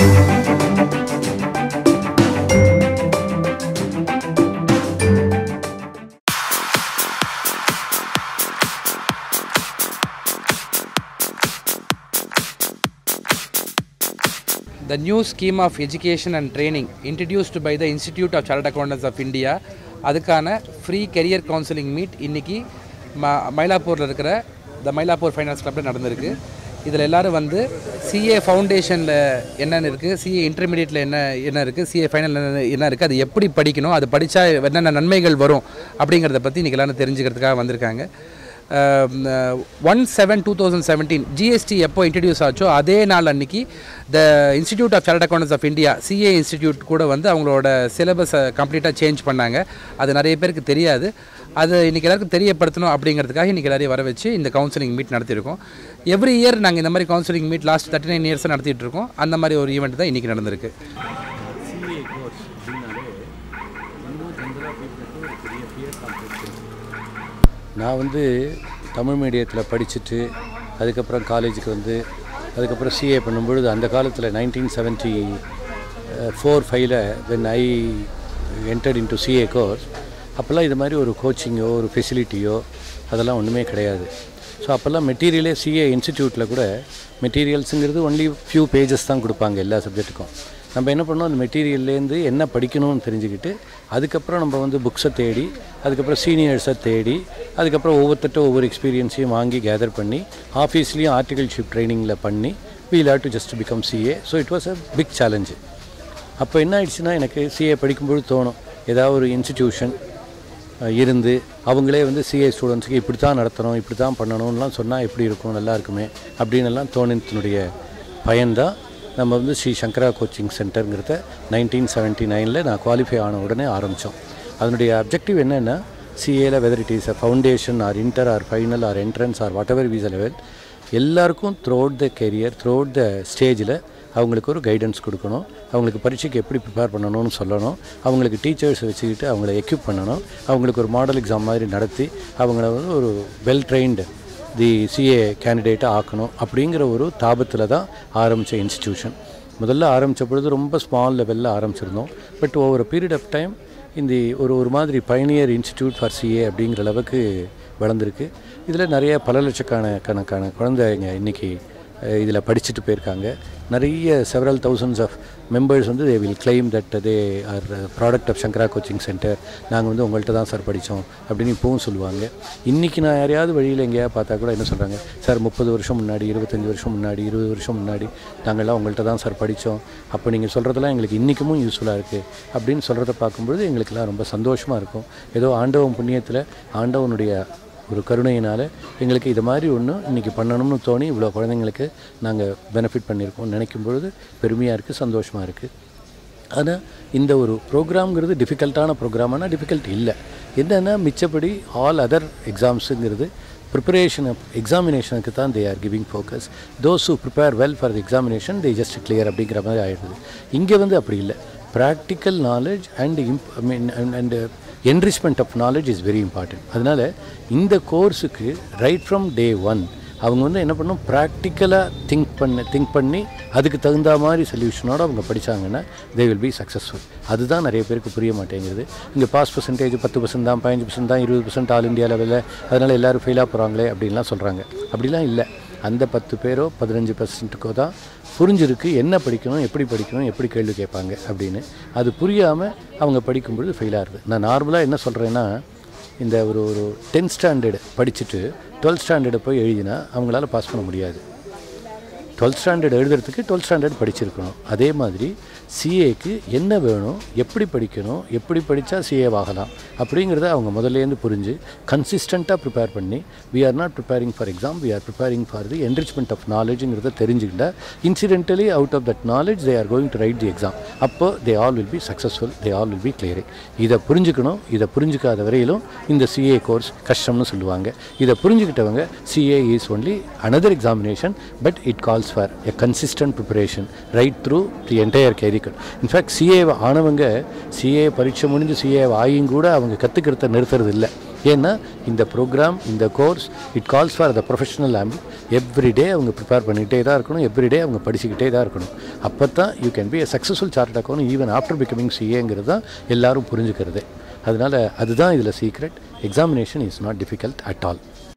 The new scheme of education and training introduced by the Institute of Chartered Accountants of India அதுக்கான free career counselling meet இன்னைக்கு ம மயிலாப்பூரில் இருக்கிற த Mylapore finance கிளப்பில் நடந்திருக்கு இதில் எல்லாரும் வந்து சிஏ ஃபவுண்டேஷனில் என்னென்ன இருக்குது சிஏ இன்டர்மீடியட்டில் என்ன என்ன இருக்குது சிஏ ஃபைனல் என்ன இருக்குது அது எப்படி படிக்கணும் அது படித்தா என்னென்ன நன்மைகள் வரும் அப்படிங்கிறத பற்றி இன்றைக்கி எல்லாரும் தெரிஞ்சுக்கிறதுக்காக வந்திருக்காங்க one seven two thousand seventeen GST எப்போ இன்ட்ரடியூஸ் ஆச்சோ அதே நாள் அன்னைக்கு the institute of chartered accountants of India CA institute கூட வந்து அவங்களோட சிலபஸை கம்ப்ளீட்டாக சேஞ்ச் பண்ணாங்க அது நிறைய பேருக்கு தெரியாது அது இன்றைக்கி எல்லாருக்கும் தெரியப்படுத்தணும் அப்படிங்கிறதுக்காக இன்றைக்கி எல்லாரையும் வர வச்சு இந்த கவுன்சிலிங் மீட் நடத்தியிருக்கோம் எவ்ரி இயர் நாங்கள் இந்த மாதிரி counselling meet last thirty nine இயர்ஸாக நடத்திட்டு இருக்கோம் அந்த மாதிரி ஒரு ஈவெண்ட் தான் இன்றைக்கி நடந்திருக்கு சிஏ கோர்ஸ் அப்படின்னாலே இன்னும் ஜென்ரலாக பீப்புளுக்கு ஒரு பெரிய ஃபியர் காம்ப்ளெக்ஸ் நான் வந்து தமிழ் மீடியத்தில் படிச்சுட்டு அதுக்கப்புறம் காலேஜுக்கு வந்து அதுக்கப்புறம் சிஏ பண்ணும்பொழுது அந்த காலத்தில் நைன்டீன் செவன்ட்டி ஃபோர் ஃபைவ்ல when I entered into CA course அப்போல்லாம் இது மாதிரி ஒரு கோச்சிங்கோ ஒரு ஃபெசிலிட்டியோ அதெல்லாம் ஒன்றுமே கிடையாது ஸோ அப்போல்லாம் மெட்டீரியலே சிஏ இன்ஸ்டிடியூட்டில் கூட மெட்டீரியல்ஸுங்கிறது ஒன்லி ஃபியூ பேஜஸ் தான் கொடுப்பாங்க எல்லா சப்ஜெக்ட்டுக்கும் நம்ம என்ன பண்ணோம் அந்த மெட்டீரியல்லேருந்து என்ன படிக்கணும்னு தெரிஞ்சுக்கிட்டு அதுக்கப்புறம் நம்ம வந்து புக்ஸை தேடி அதுக்கப்புறம் சீனியர்ஸை தேடி அதுக்கப்புறம் ஒவ்வொருத்தட்ட ஒவ்வொரு எக்ஸ்பீரியன்ஸையும் வாங்கி கேதர் பண்ணி ஆஃபீஸ்லேயும் ஆர்டிகல்ஷிப் ட்ரைனிங்கில் பண்ணி we'll have to just become CA so it was a big challenge அப்போ என்ன ஆயிடுச்சுன்னா எனக்கு சிஏ படிக்கும்போது தோணும் ஏதாவது ஒரு இன்ஸ்டிடியூஷன் இருந்து அவங்களே வந்து சிஏ ஸ்டூடெண்ட்ஸுக்கு இப்படி தான் நடத்தணும் இப்படி தான் பண்ணணும்லாம் சொன்னால் எப்படி இருக்கும் நல்லா இருக்குமே அப்படின்னு எல்லாம் தோணினத்தினுடைய பயன்தான் நம்ம வந்து ஸ்ரீ சங்கரா கோச்சிங் சென்டருங்கிறத நைன்டீன் செவன்ட்டி நைனில் நான் குவாலிஃபை ஆன உடனே ஆரம்பித்தோம் அதனுடைய அப்ஜெக்டிவ் என்னென்னா சிஏல whether it is a foundation or inter or final or entrance or whatever is level எல்லாருக்கும் throughout the career throughout the ஸ்டேஜில் அவங்களுக்கு ஒரு கைடன்ஸ் கொடுக்கணும் அவங்களுக்கு பரீட்சைக்கு எப்படி ப்ரிப்பேர் பண்ணணும்னு சொல்லணும் அவங்களுக்கு டீச்சர்ஸ் வச்சுக்கிட்டு அவங்கள எக்யூப் பண்ணணும் அவங்களுக்கு ஒரு மாடல் எக்ஸாம் மாதிரி நடத்தி அவங்கள வந்து ஒரு வெல் ட்ரெயின்டு தி சிஏ கேண்டிடேட்டாக ஆக்கணும் அப்படிங்கிற ஒரு தாபத்தில் தான் ஆரம்பித்த இன்ஸ்டிடியூஷன் முதல்ல ஆரம்பித்த பொழுது ரொம்ப ஸ்மால் லெவலில் ஆரம்பிச்சிருந்தோம் but over period of time இந்த ஒரு ஒரு மாதிரி பயனியர் இன்ஸ்டிடியூட் ஃபார் சிஏ அப்படிங்கிற அளவுக்கு வளர்ந்துருக்கு இதில் நிறைய பல லட்சக்கான கணக்கான குழந்தைங்க இன்றைக்கி இதில் படிச்சுட்டு போயிருக்காங்க நிறைய செவரல் தௌசண்ட்ஸ் ஆஃப் மெம்பர்ஸ் வந்து they will claim that they are product of Sankara coaching centre நாங்கள் வந்து உங்கள்கிட்ட தான் சார் படித்தோம் அப்படின்னு இப்போவும் சொல்லுவாங்க இன்றைக்கி நான் யாரையாவது வழியில் எங்கேயாவது பார்த்தா கூட என்ன சொல்கிறாங்க சார் முப்பது வருஷம் முன்னாடி இருபத்தஞ்சி வருஷம் முன்னாடி இருபது வருஷம் முன்னாடி நாங்கள்லாம் உங்கள்கிட்ட தான் சார் படித்தோம் அப்போ நீங்கள் சொல்கிறதெல்லாம் எங்களுக்கு இன்றைக்குமும் யூஸ்ஃபுல்லாக இருக்குது அப்படின்னு சொல்கிறத பார்க்கும்பொழுது எங்களுக்கெல்லாம் ரொம்ப சந்தோஷமாக இருக்கும் ஏதோ ஆண்டவன் புண்ணியத்தில் ஆண்டவனுடைய ஒரு கருணையினால் எங்களுக்கு இது மாதிரி ஒன்று இன்றைக்கி பண்ணணும்னு தோணி இவ்வளோ குழந்தைங்களுக்கு நாங்கள் பெனிஃபிட் பண்ணியிருக்கோம்னு நினைக்கும் பொழுது பெருமையாக இருக்குது சந்தோஷமாக இருக்குது ஆனால் இந்த ஒரு ப்ரோக்ராம்ங்கிறது டிஃபிகல்ட்டான ப்ரோக்ராம்னா டிஃபிகல்ட் இல்லை என்னென்னா மிச்சப்படி ஆல் அதர் எக்ஸாம்ஸுங்கிறது ப்ரிப்பரேஷன் எக்ஸாமினேஷனுக்கு தான் they are giving focus those who prepare well for the examination they just clear அப்படிங்கிற மாதிரி ஆகிடுது இங்கே வந்து அப்படி இல்லை practical knowledge and imp I mean and enrichment of knowledge is very important அதனால் இந்த கோர்ஸுக்கு ரைட் ஃப்ரம் டே ஒன் அவங்க வந்து என்ன பண்ணணும் ப்ராக்டிக்கலாக திங்க் பண்ண திங்க் பண்ணி அதுக்கு தகுந்த மாதிரி சொல்யூஷனோடு அவங்க படித்தாங்கன்னா தே வில் பி சக்ஸஸ்ஃபுல் அதுதான் நிறைய பேருக்கு புரிய மாட்டேங்குது இங்கே பாஸ் பர்சன்டேஜ் பத்து பர்சன்ட் தான் பதினஞ்சு பர்சன்ட் தான் இருபது பர்சன்ட் ஆல் இந்தியா லெவலில் அதனால் எல்லோரும் ஃபெயிலாக போகிறாங்களே அப்படின்லாம் சொல்கிறாங்க அப்படிலாம் இல்லை அந்த பத்து பேரோ பதினஞ்சு பர்சன்ட்டுக்கோ தான் புரிஞ்சிருக்கு என்ன படிக்கணும் எப்படி படிக்கணும் எப்படி கேள்வி கேட்பாங்க அப்படின்னு அது புரியாமல் அவங்க படிக்கும்பொழுது ஃபெயில் ஆகுது நான் நார்மலாக என்ன சொல்கிறேன்னா இந்த ஒரு ஒரு டென்த் ஸ்டாண்டர்டு படிச்சுட்டு டுவெல்த் ஸ்டாண்டர்டை போய் எழுதினா அவங்களால பாஸ் பண்ண முடியாது டுவெல்த் ஸ்டாண்டர்ட் எழுதுறதுக்கு டுவெல்த் ஸ்டாண்டர்ட் படிச்சிருக்கணும் அதே மாதிரி சிஏக்கு என்ன வேணும் எப்படி படிக்கணும் எப்படி படித்தா சிஏ ஆகலாம் அப்படிங்கிறத அவங்க முதல்லேருந்து புரிஞ்சு கன்சிஸ்டண்ட்டாக ப்ரிப்பேர் பண்ணி we are not preparing for exam we are preparing for the enrichment of நாலேஜுங்கிறத தெரிஞ்சுக்கிட்டா incidentally out of that knowledge they are going to write the exam அப்போ they all will be successful they all will be clearing இதை புரிஞ்சுக்கணும் இதை புரிஞ்சுக்காத வரையிலும் இந்த CA course கஷ்டம்னு சொல்லுவாங்க இதை புரிஞ்சுக்கிட்டவங்க CA is only another examination but it calls for a consistent preparation right through the entire career in fact CA ஆனவங்க சிஏ பரீட்சை முடிஞ்சு சிஏ ஆகியும் கூட அவங்க கற்றுக்கிறத நிறுத்துறது இல்லை ஏன்னா இந்த ப்ரோக்ராம் இந்த course it calls for the professional ample everyday அவங்க ப்ரிப்பேர் பண்ணிக்கிட்டே தான் இருக்கணும் எவ்ரிடே அவங்க படிச்சுக்கிட்டே தான் இருக்கணும் அப்போ தான் you can be a successful chartered accountant even after becoming சிஏங்கிறது தான் எல்லாரும் புரிஞ்சுக்கிறது அதனால் அதுதான் இதில் secret examination is not difficult at all